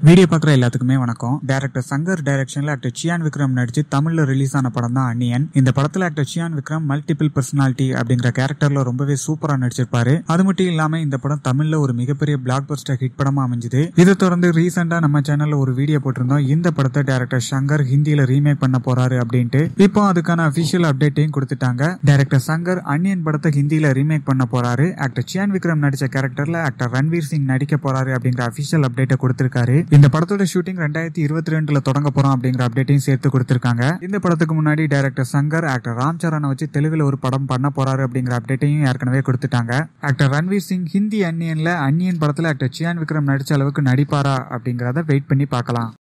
video பார்க்குற எல்லாத்துக்குமே வணக்கம் டேரக்டர் சங்கர் டைரக்ஷன்ல ஆக்டர் சியான் விக்ரம் நடிச்சு தமிழ்ல ரிலீஸ் ஆன படம் தான் அன்னியன் இந்த படத்துல actor Chiyaan Vikram multiple personality அப்படிங்கிற கேரக்டர்ல ரொம்பவே சூப்பரா நடிச்சிருப்பாரு அது மட்டும் இல்லாம இந்த படம் தமிழ்ல ஒரு மிகப்பெரிய பிளாக் பஸ்டர் ஹிட் படமா அமைஞ்சது இதை தொடர்ந்து ரீசெண்டா நம்ம சேனல்ல ஒரு வீடியோ போட்டிருந்தோம் இந்த படத்தை டேரக்டர் சங்கர் ஹிந்தியில ரீமேக் பண்ண போறாரு அப்படின்ட்டு இப்போ அதுக்கான அபிஷியல் அப்டேட்டையும் கொடுத்துட்டாங்க டேரக்டர் சங்கர் அன்னியன் படத்தை ஹிந்தியில ரீமேக் பண்ண போறாரு ஆக்டர் சியான் விக்ரம் நடிச்ச கேரக்டர்ல ஆக்டர் ரன்வீர் சிங் நடிக்க போறாரு அப்படிங்கிற அபிஷியல் அப்டேட்டை கொடுத்திருக்காரு இந்த படத்தோட ஷூட்டிங் ரெண்டாயிரத்தி இருபத்தி ரெண்டுல தொடங்க போறோம் அப்படிங்கிற அப்டேட்டையும் சேர்த்து கொடுத்திருக்காங்க இந்த படத்துக்கு முன்னாடி டைரக்டர் சங்கர் ஆக்டர் ராம் சரணை வச்சு தெலுங்குல ஒரு படம் பண்ண போறாரு அப்படிங்கிற அப்டேட்டையும் ஏற்கனவே கொடுத்துட்டாங்க ஆக்டர் ரன்வீர் சிங் ஹிந்தி அன்னியன்ல அன்னியன் படத்துல ஆக்டர் சியான் விக்ரம் நடிச்ச அளவுக்கு நடிப்பாரா அப்படிங்கறத வெயிட் பண்ணி பார்க்கலாம்